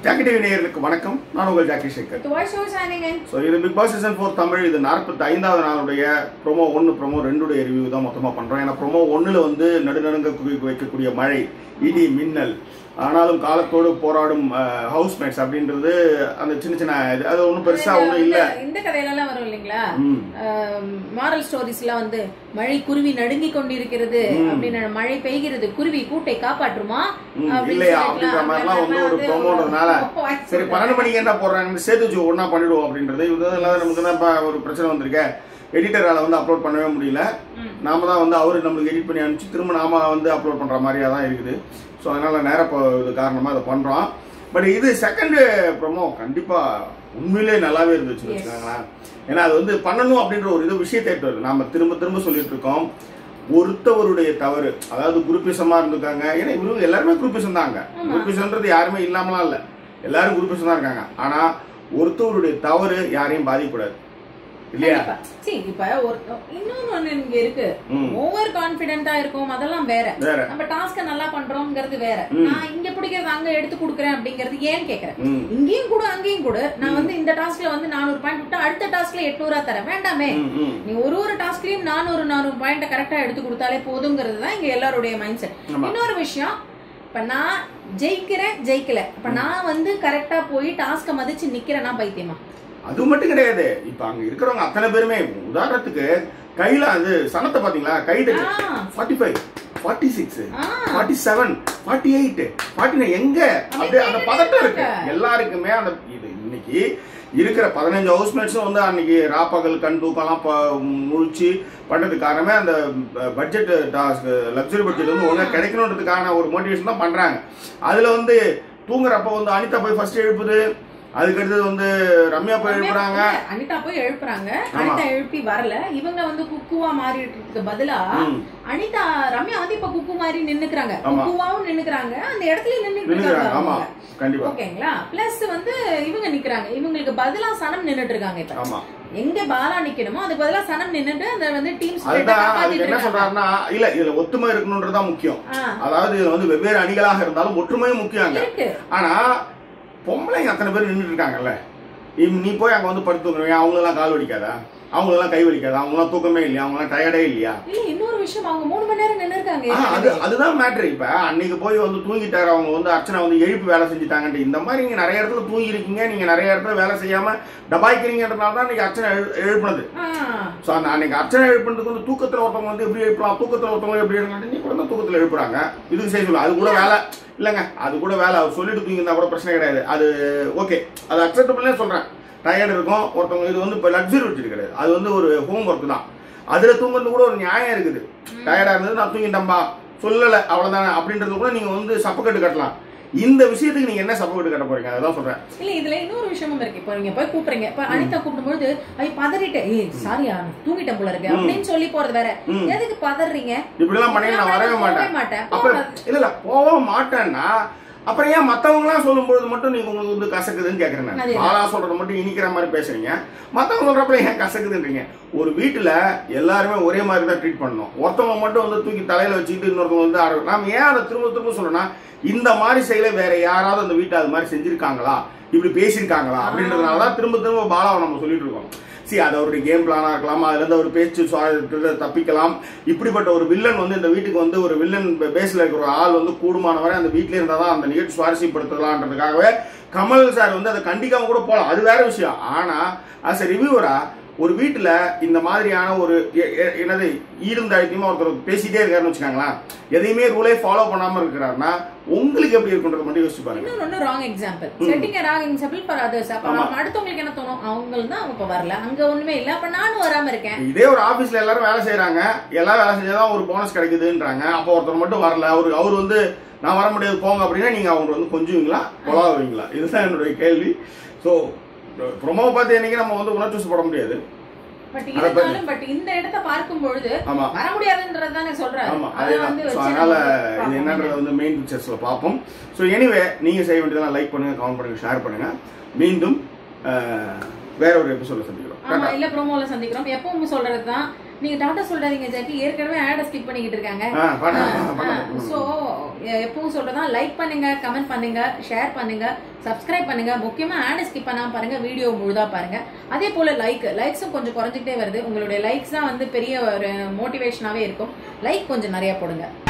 Jackie TV நேயர்களுக்கு வணக்கம் நான் உங்கள் Jackie Sekar The voice show signing in. So இது Bigg Boss season four Tamil இது நாற்பத்தி ஐந்தாவது நாளுடைய ப்ரோமோ ஒன்று ப்ரோமோ ரெண்டுடைய ரிவ்யூ தான் மொத்தமாக பண்ணுறோம் ஏன்னா ப்ரோமோ ஒன்றில் வந்து நடுநடுங்க கு- வைக்கக்கூடிய மழை இடி மின்னல் ஆனாலும் காலத்தோடு போராடும் ஹவுஸ்மேட்ஸ் அப்படின்றது அந்த சின்ன சின்ன இது அது ஒன்றும் பெருசாக ஒன்றும் இல்லை இந்த- இந்த கதையிலலாம் வரும் இல்லைங்களா ம் மாரல் ஸ்டோரிஸ்லாம் வந்து மழை குருவி நடுங்கி கொண்டிருக்கிறது அப்படின்னு மழை பெய்கிறது குருவி கூட்டை காப்பாற்றுமா ம், அப்படின்னு இல்லையா சொல்லிக்கலாம். அப்படின்ற மாதிரிலாம் வந்து ஒரு வந்து ப்ரோமோன்றதுனால voice சரி பன்னெண்டு மணிக்கு என்ன போடுறாங்க சேர்த்து வச்சு ஒன்றா பண்ணிடுவோம் அப்படின்றது இது இல்லாத நமக்கு தான் இப்போ ஒரு பிரச்சனை வந்திருக்க எடிட்டரால் வந்து அப்லோட் பண்ணவே முடியல ம். நாம தான் வந்து அவரு நம்மளுக்கு எடிட் பண்ணி அனுப்பிச்சு திரும்ப நாம வந்து அப்லோட் பண்ற மாதிரியா தான் இருக்குது ஸோ அதனால நேர இப்போ இது காரணமா அதை பண்றோம் பட் இது செகண்ட் ப்ரோமோ கண்டிப்பா உண்மையிலே நல்லாவே இருந்துச்சு Yes. வச்சுக்கோங்களேன் ஏன்னா அது வந்து பண்ணணும் அப்படின்ற ஒரு இது விஷயத்தை எடுத்து வருது நாம திரும்ப திரும்ப சொல்லிட்டு இருக்கோம் ஒருத்தவருடைய தவறு அதாவது குரூப்பிசமா இருந்திருக்காங்க ஏன்னா இவரு எல்லாருமே குரூப்பிசம் தாங்க ஆமா. குரூப்பிசம்ன்றது யாருமே இல்லாமலாம் இல்ல எல்லாரும் குரூப்பிசம் தான் இருக்காங்க ஆனா ஒருத்தவருடைய தவறு யாரையும் பாதிக்கக்கூடாது இல்லையா கண்டிப்பா. See, இப்ப ஒரு இன்னொன்னு ஒண்ணு இங்க இருக்கு ம். ஓவர் கான்பிடென்டா இருக்கும் அதெல்லாம் வேற வேற நம்ம டாஸ்க நல்லா பண்றோம்ங்கிறது வேற ம். நான் இங்க பிடிக்கிறது அங்க எடுத்து கொடுக்குறேன் அப்படிங்கிறது ஏன் கேக்குறேன் ம் இங்கேயும் கூட அங்கேயும் கூட நான் வந்து இந்த டாஸ்க்ல வந்து நானூறு பாயிண்ட் விட்டு அடுத்த டாஸ்க்ல எட்நூறா தரேன் வேண்டாமே ம், ம் நீ ஒரு ஒரு டாஸ்க்லயும் நானூறு நானூறு பாயிண்ட் கரெக்டா எடுத்து கொடுத்தாலே போதுங்கிறது தான் இங்க எல்லாருடைய மைண்ட் செட் ஆமா. இன்னொரு விஷயம் இப்ப நான் ஜெயிக்கிறேன் ஜெயிக்கல இப்ப நான் வந்து கரெக்டா போய் டாஸ்க மதிச்சு நிக்கிறேன்னா பைத்தியமா அது மட்டும் கிடையாது இப்ப அங்க இருக்கிறவங்க அத்தனை பேருமே உதாரணத்துக்கு கையில அது சனத்தை பாத்தீங்களா கை ஆ. ஃபார்ட்டி ஃபைவ் ஃபார்ட்டி சிக்ஸ் ஆ. Forty seven forty eight forty எங்க அப்படியே அந்த பதட்டம் இருக்கு எல்லாருக்குமே அந்த இது இன்னைக்கு இருக்கிற பதினஞ்சு ஹவுஸ்மேட்ஸும் வந்து அன்னைக்கு ராப்பகல் கண் தூக்கம்லாம் ப- முழிச்சு பண்றதுக்கு காரணமே அந்த பட்ஜெட் டாஸ்க் லக்ஸரி பட்ஜெட் வந்து ஒழுங்கா கிடைக்கணுன்றதுக்கான ஒரு மோட்டிவேஷன் தான் பண்றாங்க அதுல வந்து தூங்குறப்ப வந்து அனிதா போய் ஃபர்ஸ்ட் எழுப்புது அதுக்கு அடுத்தது வந்து ரம்யா போய் எழுப்புறாங்க இல்ல, அனிதா போய் எழுப்புறாங்க அனிதா எழுப்பி வரல இவங்க வந்து குக்குவா மாறிட்டு பதிலா ம். அனிதா ரம்யா வந்து இப்ப குக்கு மாதிரி நின்னுக்குறாங்க ஆமா. குக்குவாவும் நின்னுக்குறாங்க அந்த இடத்துல நின்னுட்டு நின்னுக்கிறாங்க இருக்காங்க ஆமா அவங்க. கண்டிப்பா ஓகேங்களா பிளஸ் வந்து இவங்க நிக்கிறாங்க இவங்களுக்கு பதிலா சனம் நின்னுட்டு இருக்காங்க இப்ப ஆமா எங்க பாலா நிக்கணுமோ அதுக்கு பதிலா சனம் நின்னுட்டு அந்த வந்து டீம் அதுதான் அதுக்கு என்ன சொல்றாருன்னா இல்ல இதுல ஒத்துமை இருக்கணும்ன்றதுதான் முக்கியம் அதாவது இதுல வந்து வெவ்வேறு அணிகளாக இருந்தாலும் ஒற்றுமையும் முக்கியங்க இருக்கு ஆனா பொம்பளைங்க அத்தனை பேர் நின்றுட்டு இருக்காங்கல்ல இம் நீ போய் அங்க வந்து படுத்து தூங்குறவங்க அவங்களெல்லாம் கால் வலிக்காதா அவங்களெல்லாம் கை வலிக்காதா அவங்களாம் தூக்கமே இல்லையா அவங்களாம் டயர்டே இல்லையா இல்ல இன்னொரு விஷயம் அவங்க மூணு மணி நேரம் நின்னு இருக்காங்க ஆ, அது அதுதான் மேட்ரு இப்ப அன்னைக்கு போய் வந்து தூங்கிட்டாரு அவங்க வந்து அர்ச்சனை வந்து எழுப்பி வேலை செஞ்சுட்டாங்கன்ட்டு இந்த மாதிரி நீங்க நிறைய இடத்துல தூங்கி இருக்கீங்க நீங்க நிறைய இடத்துல வேலை செய்யாம டபாய்க்கிறீங்கன்றதுனால தான் இன்னைக்கு அர்ச்சனை எழு- எழுப்புனது ஸோ அந்த அன்னைக்கு அர்ச்சனை எழுப்புறதுக்கு வந்து தூக்கத்தில் ஒருத்தவங்க வந்து எப்படி எழுப்பலாம் தூக்கத்தில் ஒருத்தவங்க எப்படி எழுப்பலாம் நீ கூட தான் தூக்கத்தில் எழுப்புறாங்க இதுக்கு செய்ய சொல்லலாம் அது கூட வேலை இல்லைங்க அது கூட வேலை அவர் சொல்லிட்டு தூங்கியிருந்தா கூட பிரச்சனை கிடையாது அது ஓகே அது அக்செப்டபிள்னே சொல்கிறேன் டயர்டு இருக்கும் ஒருத்தவங்க இது வந்து இப்போ லக்ஸரி வச்சுட்டு கிடையாது அது வந்து ஒரு ஹோம் ஒர்க் தான் அதில் தூங்குறது கூட ஒரு நியாயம் இருக்குது டயர்டாக இருந்தது நான் தூங்கிட்டேன்பா சொல்லலை அவ்வளோதானே அப்படின்றது கூட நீங்கள் வந்து சப்பக்கட்டு கட்டலாம் இந்த விஷயத்துக்கு நீங்கள் என்ன சப்பக்கட்டு கட்ட போறீங்க அதான் சொல்கிறேன் இல்ல இதுல இன்னொரு விஷயமும் இருக்கு இப்போ நீங்க போய் கூப்பிடுறீங்க இப்ப அனிதா கூப்பிடும்போது ஐ பதறிட்டு ஏய் சாரியா தூங்கிட்டேன் போல இருக்கு அப்படின்னு சொல்லி போறது வேற ம். எதுக்கு பதறீங்க இப்படிலாம் பண்ணி நான் வரவே மாட்டேன் மாட்டேன் அப்ப இல்ல இல்ல போக மாட்டேன்னா அப்புறம் ஏன் மத்தவங்கலாம் சொல்லும்போது மட்டும் நீங்க உங்களுக்கு வந்து கசக்குதுன்னு கேக்குறேன் நான். அதேதான். ஆளா சொல்றது மட்டும் இனிக்கிற மாதிரி பேசுறீங்க மத்தவங்க சொல்றப்ப ஏன் கசக்குதுன்றீங்க ஒரு வீட்டுல எல்லாருமே ஒரே மாதிரி தான் ட்ரீட் பண்ணணும் ஒருத்தவங்க மட்டும் வந்து தூக்கி தலையில வச்சுக்கிட்டு இன்னொருத்தவங்க வந்து ஆட நாம ஏன் அதை திரும்ப திரும்ப சொல்லணும்னா இந்த மாதிரி செயலை வேற யாராவது அந்த வீட்டை அது மாதிரி செஞ்சிருக்காங்களா இப்படி பேசியிருக்காங்களா அப்படின்றதுனால தான் திரும்ப திரும்ப பாலாவை நம்ம சொல்லிட்டு இருக்கோம் சி அது அவருடைய கேம் பிளானா இருக்கலாம் அதுல இருந்து அவர் பேச்சு சுவாரஸ்யத்துல தப்பிக்கலாம் இப்படிப்பட்ட ஒரு வில்லன் வந்து இந்த வீட்டுக்கு வந்து ஒரு வில்லன் பேஸ்ல இருக்கிற ஒரு ஆள் வந்து கூடுமான வரை அந்த வீட்ல இருந்தா தான் அந்த நிகழ்ச்சி சுவாரஸ்யப்படுத்தலான்றதுக்காகவே கமல் சார் வந்து அதை கண்டிக்காம கூட போகலாம் அது வேற விஷயம் ஆனா as a ரிவ்யூவரா ஒரு வீட்டுல இந்த மாதிரியான ஒரு எ- எ- என்னது ஈடும் தாழ்த்தியமா ஒருத்தர் பேசிட்டே இருக்காருன்னு வச்சுக்காங்களேன் எதையுமே ரூலே ஃபாலோ பண்ணாம இருக்கிறாருன்னா உங்களுக்கு எப்படி இருக்குன்றத மட்டும் யோசிச்சு பாருங்க இன்னொன்னு wrong example setting wrong example for others அப்ப ஆமா. அவங்க அடுத்தவங்களுக்கு என்ன தோணும் அவங்க தான் அவங்க இப்ப வரல அங்க ஒண்ணுமே இல்ல அப்ப நானும் வராம இருக்கேன் இதே ஒரு ஆபீஸ்ல எல்லாரும் வேலை செய்யறாங்க எல்லாரும் வேலை செஞ்சாதான் ஒரு போனஸ் கிடைக்குதுன்றாங்க அப்போ ஒருத்தர் மட்டும் வரல அவரு அவர் வந்து நான் வர முடியாது போங்க அப்படின்னா நீங்க அவங்க வந்து கொஞ்சுவீங்களா கொலாவுவீங்களா இதுதான் என்னுடைய கேள்வி ஸோ ப்ரொமோ பார்த்து என்னைக்கு நம்ம வந்து உணர்ச்சி போட முடியாது பட் அதை பத்தி- இருந்தாலும் பட் இந்த இடத்த பார்க்கும் பொழுது ஆமா வர முடியாதுன்றது தானே சொல்றாரு ஆமா அதை அதேதான் வந்து ஸோ வச்சு அதனால நம்ம இது பார்க்கணும். என்னன்றத வந்து மெயின் பிக்சர்ஸ்ல பார்ப்போம் ஸோ எனிவே நீங்க செய்ய வேண்டியதெல்லாம் லைக் பண்ணுங்க கமெண்ட் பண்ணுங்க ஷேர் பண்ணுங்க மீண்டும் அஹ், வேற ஒரு எபிசோட சந்திக்கிறோம் ஆமா டாடா. இல்ல ப்ரோமோல சந்திக்கிறோம் எப்பவும் சொல்றதுதான் நீங்க டாட்டா சொல்றாதீங்க ஜாக்கி ஏற்கனவே ஆட ஸ்கிப் பண்ணிக்கிட்டு இருக்காங்க ஆ பண்ண பண்ண சோ எ- எப்பவும் சொல்றதான் லைக் பண்ணுங்க கமெண்ட் பண்ணுங்க ஷேர் பண்ணுங்க சப்ஸ்கிரைப் பண்ணுங்க முக்கியமா ஆட் ஸ்கிப் பண்ணாம பாருங்க வீடியோ முழுதா பாருங்க அதே போல லைக் லைக்ஸும் கொஞ்சம் குறைஞ்சிக்கிட்டே வருது உங்களுடைய லைக்ஸ் தான் வந்து பெரிய ஒரு மோட்டிவேஷனாவே இருக்கும் லைக் கொஞ்சம் நிறைய போடுங்க